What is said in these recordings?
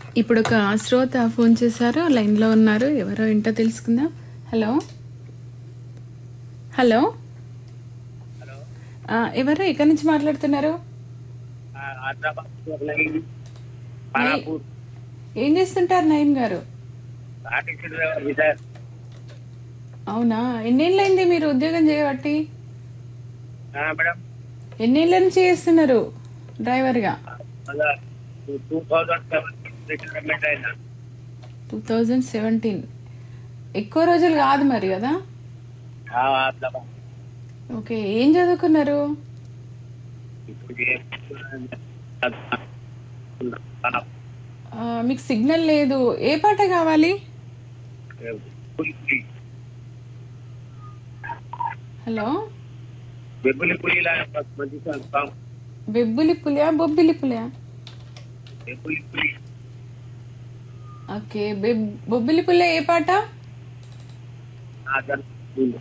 ఇప్పుడు ఒక శ్రోత ఫోన్ చేశారు లైన్లో ఉన్నారు ఎవరో ఏంటో తెలుసుకుందాం హలో హలో ఆ, ఎవరు ఎక్కడి నుంచి మాట్లాడుతున్నారు హైదరాబాద్ లైన్ పానాపూర్ ఏం చేస్తుంటారు నయన్ గారు ఆర్టీసీ డ్రైవర్ విజయ్ అవునా ఎన్నేళ్ళైంది మీరు ఉద్యోగం చేయబట్టి ఆ, మేడం ఎన్నేళ్ళ నుంచి చేస్తున్నారు డ్రైవర్గా మళ్ళా టూ థౌజండ్ సెవెన్ రిటైర్మెంట్ అయినా టూ థౌజండ్ సెవెంటీన్ ఎక్కువ రోజులు కాదు మరి కదా ఆ, అట్లా ఓకే ఏం చదువుకున్నారు ఇప్పుడు ఏం- ఆ, మీకు సిగ్నల్ లేదు ఏ పాట కావాలి పులి పులి హలో బెబ్బులి పులిలా మంచి సాంగ్ బెబ్బులి పులియా బొబ్బిలి పులియా బెబ్బులి పులి ఓకే బెబ్- బొబ్బిలి పులి ఏ పాట ఆ, దాని పులి.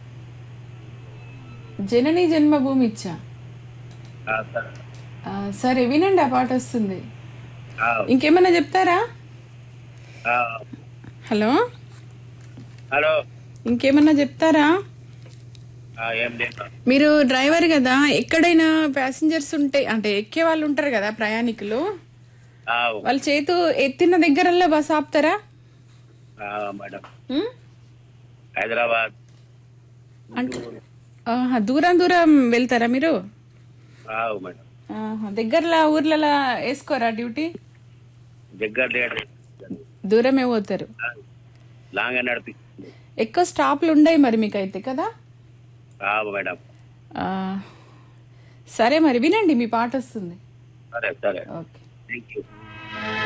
జనని జన్మభూమి ఇచ్చా ఆ, సరే. ఆ, సరే వినండి ఆ పాట వస్తుంది ఆ, ఇంకేమైనా చెప్తారా ఆ. హలో హలో ఇంకేమన్నా చెప్తారా ఆ, ఏం లేదు మీరు డ్రైవర్ కదా ఎక్కడైనా ప్యాసింజర్స్ ఉంటే అంటే ఎక్కే వాళ్ళు ఉంటారు కదా ప్రయాణికులు ఆ, వాళ్ళ చేతు ఎత్తిన దగ్గరల్లో బస్ ఆపుతారా ఆ, మేడం ఉం? హైదరాబాద్ అంటే ఆహా, దూరం దూరం వెళ్తారా మీరు ఆ, మేడం ఆహా, దగ్గరలో ఊర్లలో వేసుకోరా డ్యూటీ దగ్గర లేడు దూరమే పోతారు లాంగ్ నడిపిస్తుంది ఎక్కువ స్టాప్లు ఉండయి మరి మీకైతే కదా ఆ, మేడం ఆ, సరే మరి వినండి మీ పాట వస్తుంది సరే సరే ఓకే థ్యాంక్ యూ